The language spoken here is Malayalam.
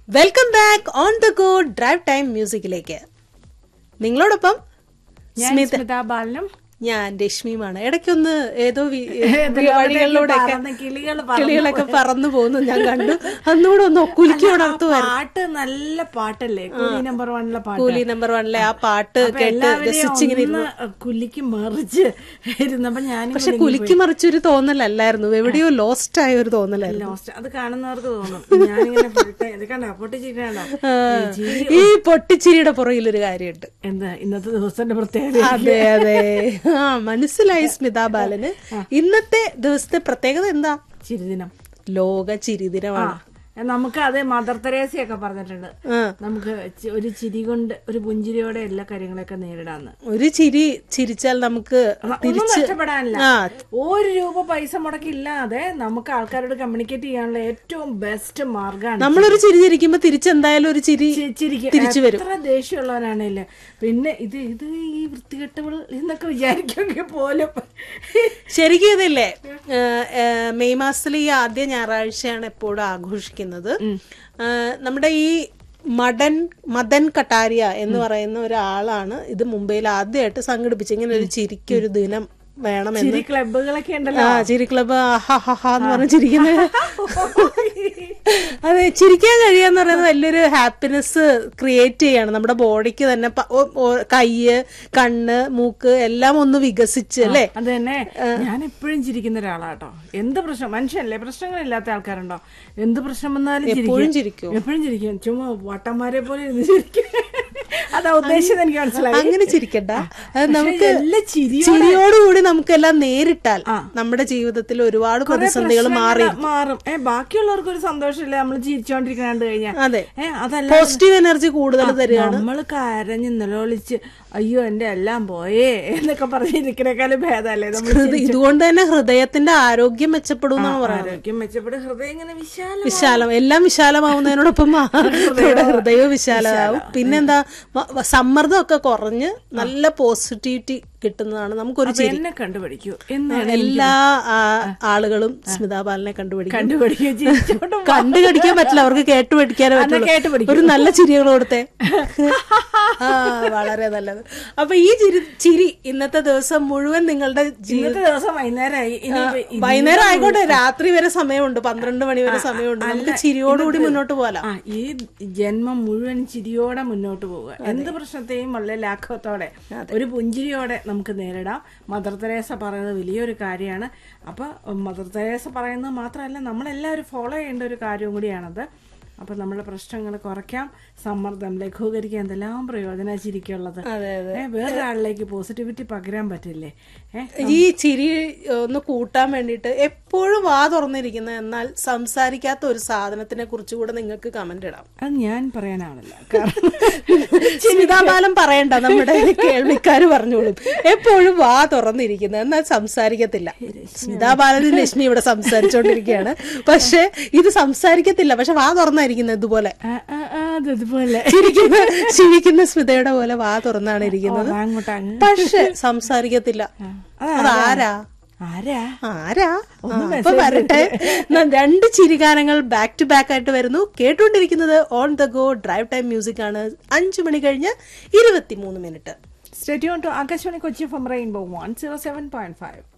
Welcome back on the go drive time മ്യൂസിക്കിലേക്ക് നിങ്ങളോടൊപ്പം ഞാൻ സ്മിത സ്മിത ബാലനും ഞാൻ രശ്മിയുമാണ് ഇടയ്ക്കൊന്ന് ഏതോ വി- ഇതിലൂടെയൊക്കെ വഴികളിലൂടെയൊക്കെ പറന്ന് കിളികള് പറന്ന് കിളികളൊക്കെ പറന്നു പോകുന്നു ഞാൻ കണ്ടു അന്നുകൂടെ ഒന്ന് കുലുക്കി ഉണർത്തു പാട്ട് നല്ല പാട്ടല്ലേ കൂലി നമ്പർ വണ്ണിലെ പാട്ട് കൂലി നമ്പർ വണ്ണിലെ ആ പാട്ട് അപ്പൊ കേട്ട് എല്ലാവരെയും രസിച്ചിങ്ങനെ ഇരുന്നു ഒന്ന് കുലുക്കി മറിച്ച് ഇരുന്നപ്പോ ഞാൻ പക്ഷെ കുലുക്കി മറിച്ചൊരു തോന്നലല്ലായിരുന്നു എവിടെയോ ലോസ്റ്റ് ആയ ഒരു തോന്നലായിരുന്നു ലോസ്റ്റ് അത് കാണുന്നവർക്ക് തോന്നും ഞാനിങ്ങനെ full time- ഇത് കണ്ട പൊട്ടിച്ചിട്ടാണോ ഈ പൊട്ടിച്ചിരിയുടെ പുറകിലൊരു കാര്യമുണ്ട് എന്താ ഇന്നത്തെ ദിവസത്തിന്റെ പ്രത്യേകത അതെ അതെ ആ മനസ്സിലായി സ്മിത ബാലന് ഇന്നത്തെ ദിവസത്തെ പ്രത്യേകത എന്താ ചിരിദിനം ലോക ചിരിദിനമാണ് നമുക്ക് അത് മദർ തെരേസയൊക്കെ പറഞ്ഞിട്ടുണ്ട് ആ. നമുക്ക് ചി- ഒരു ചിരി കൊണ്ട് ഒരു പുഞ്ചിരിയോടെ എല്ലാ കാര്യങ്ങളൊക്കെ നേരിടാന്ന് ഒരു ചിരി ചിരിച്ചാൽ നമുക്ക് ഒന്നും തിരിച്ച് നഷ്ടപ്പെടാനില്ല ആ ഒരു രൂപ പൈസ മുടക്കില്ലാതെ നമുക്ക് ആൾക്കാരോട് കമ്മ്യൂണിക്കേറ്റ് ചെയ്യാനുള്ള ഏറ്റവും ബെസ്റ്റ് മാർഗമാണ് നമ്മളൊരു ചിരി ചിരിക്കുമ്പോ തിരിച്ചെന്തായാലും ഒരു ചിരി തിരിച്ചു വരും എത്ര ദേഷ്യമുള്ളവനാണല്ലേ പിന്നെ ഇത് ഇത് ഈ വൃത്തികെട്ടവൾ എന്നൊക്കെ വിചാരിക്കുമെങ്കിൽ പോലും ശരിക്കും ഇതില്ലേ ഏ, ഏ, മെയ് മാസത്തിലെ ഈ ആദ്യ ഞായറാഴ്ചയാണ് എപ്പോഴും ആഘോഷിക്കുന്നത് ഏ, നമ്മുടെ ഈ മടൻ മദൻ കട്ടാരിയ എന്ന് പറയുന്ന ഒരാളാണ് ഇത് മുംബൈയിൽ ആദ്യമായിട്ട് സംഘടിപ്പിച്ചത് ഇങ്ങനെ ഒരു ചിരിക്ക് ഒരു ദിനം വേണമെന്ന് ചിരി ക്ലബുകളൊക്കെ ഉണ്ടല്ലോ ആ ചിരി ക്ലബ് ആഹാ എന്ന് പറഞ്ഞ് ചിരിക്കുന്നത് അതെ ചിരിക്കാൻ കഴിയാന്ന് പറയുന്നത് വലിയൊരു ഹാപ്പിനെസ് ക്രിയേറ്റ് ചെയ്യാണ് നമ്മുടെ ബോഡിക്ക് തന്നെ പ- ഓ- ഓ- കയ്യ് കണ്ണ് മൂക്ക് എല്ലാം ഒന്ന് വികസിച്ച് അല്ലേ അത് തന്നെ ഞാൻ എപ്പോഴും ചിരിക്കുന്ന ഒരാളാട്ടോ എന്ത് പ്രശ്നം മനുഷ്യനല്ലേ പ്രശ്നങ്ങളില്ലാത്ത ആൾക്കാരുണ്ടോ എന്ത് പ്രശ്നം വന്നാലും എപ്പോഴും ചിരിക്കും ചിരിക്കും എപ്പോഴും ചിരിക്കും ചുമ്മാ വട്ടന്മാരെ പോലെ ഇരുന്ന് ചിരിക്കും അതാ ഉദ്ദേശിച്ചത് എനിക്ക് മനസ്സിലായി അങ്ങനെ ചിരിക്കണ്ട അത് നമുക്ക് എല്ലാ ചിരി ചിരിയോടുകൂടി നമുക്കെല്ലാം നേരിട്ടാൽ നമ്മുടെ ജീവിതത്തിൽ ഒരുപാട് പ്രതിസന്ധികൾ മാറി മാറും ഏ ബാക്കിയുള്ളവർക്ക് ഒരു സന്തോഷമില്ല നമ്മൾ ചിരിച്ചോണ്ടിരിക്കണ കഴിഞ്ഞാൽ അതെ ഏ അതല്ല പോസിറ്റീവ് എനർജി കൂടുതൽ തരികയാണ് നമ്മൾ കരഞ്ഞ് നിലവിളിച്ച് അയ്യോ എന്റെ എല്ലാം പോയേ എന്നൊക്കെ പറഞ്ഞിരിക്കണേക്കാളും ഭേദമല്ലേ നമ്മൾ ഹൃദയ- ഇതുകൊണ്ട് തന്നെ ഹൃദയത്തിന്റെ ആരോഗ്യം മെച്ചപ്പെടും എന്നാണ് പറയുന്നത് ആരോഗ്യം മെച്ചപ്പെട്ട് ഹൃദയം ഇങ്ങനെ വിശാലം വിശാലം എല്ലാം വിശാലമാവുന്നതിനോടൊപ്പം ആ നമ്മുടെ ഹൃദയവും വിശാലമാവും പിന്നെന്താ വ- വ- സമ്മർദ്ദമൊക്കെ കുറഞ്ഞ് നല്ല പോസിറ്റിവിറ്റി കിട്ടുന്നതാണ് നമുക്കൊരു ചിരി എന്നെ കണ്ടുപിടിക്കൂ എന്നാണ് എല്ലാ ആ, ആളുകളും സ്മിതാ ബാലനെ കണ്ടുപിടിക്കും കണ്ടുപിടിക്കൂ ചിരിച്ചോണ്ട് കണ്ടു കടിക്കാൻ പറ്റില്ല അവർക്ക് കേട്ടു പഠിക്കാനേ പറ്റുള്ളൂ കേട്ട് പഠിക്കും. ഒരു നല്ല ചിരികൾ കൊടുത്തേ ആ വളരെ നല്ലത് അപ്പൊ ഈ ചിരി ചിരി ഇന്നത്തെ ദിവസം മുഴുവൻ നിങ്ങളുടെ ജീ- ഇന്നത്തെ ദിവസം വൈകുന്നേരമായി ഇനി ഇനി- വൈകുന്നേരം ആയിക്കോട്ടെ രാത്രി വരെ സമയമുണ്ട് പന്ത്രണ്ട് മണി വരെ സമയമുണ്ട് നമുക്ക് ചിരിയോടുകൂടി മുന്നോട്ട് പോകാം ആ ഈ ജന്മം മുഴുവൻ ചിരിയോടെ മുന്നോട്ട് പോവുക എന്ത് പ്രശ്നത്തെയും വളരെ ലാഘവത്തോടെ ഒരു പുഞ്ചിരിയോടെ നമുക്ക് നേരിടാം മദർ തെരേസ പറയുന്നത് വലിയൊരു കാര്യമാണ് അപ്പൊ മദർ തെരേസ പറയുന്നത് മാത്രമല്ല നമ്മളെല്ലാവരും ഫോളോ ചെയ്യേണ്ട ഒരു കാര്യം കൂടിയാണത് അപ്പൊ നമ്മുടെ പ്രശ്നങ്ങൾ കുറയ്ക്കാം സമ്മർദ്ദം ലഘൂകരിക്കാൻ എന്തെല്ലാം പ്രയോജനം ചിരിക്കുള്ളത് അതെ അതെ ഏ, വേറൊരാളിലേക്ക് പോസിറ്റിവിറ്റി പകരാൻ പറ്റില്ലേ ഏഹ് ഈ ചിരി ഒന്ന് കൂട്ടാൻ വേണ്ടിയിട്ട് എപ്പോഴും വാ തുറന്നിരിക്കുന്ന എന്നാൽ സംസാരിക്കാത്ത ഒരു സാധനത്തിനെ കുറിച്ച് കൂടെ നിങ്ങൾക്ക് കമന്റ് ഇടാം അത് ഞാൻ പറയാനാണല്ല കാരണം സ്മിതാബാലം പറയണ്ട നമ്മുടെ കേൾവിക്കാര് പറഞ്ഞോളും എപ്പോഴും വാ തുറന്നിരിക്കുന്നത് എന്നാൽ സംസാരിക്കത്തില്ല സ്മിതാബാലനും ലക്ഷ്മി ഇവിടെ സംസാരിച്ചോണ്ടിരിക്കുകയാണ് പക്ഷെ ഇത് സംസാരിക്കത്തില്ല പക്ഷെ വാ തുറന്നായിരിക്കുന്നത് ഇതുപോലെ ആ, ആ, ആ, അത് ഇതുപോലെ ചിരിക്കുന്ന ചിരിക്കുന്ന സ്മിതയുടെ പോലെ വാ തുറന്നാണ് ഇരിക്കുന്നത് അങ്ങോട്ട് അങ്ങ് പക്ഷെ സംസാരിക്കത്തില്ല അതാരാ ആരാ ആരാ ആ, അപ്പൊ വരട്ടെ ന- രണ്ട് ചിരിഗാനങ്ങൾ ബാക്ക് ടു ബാക്ക് ആയിട്ട് വരുന്നു കേട്ടുകൊണ്ടിരിക്കുന്നത് on the go drive time music ആണ് അഞ്ചു മണി കഴിഞ്ഞ് ഇരുപത്തിമൂന്ന് minute stay tuned to Akashvani Kochi from rainbow one zero seven point five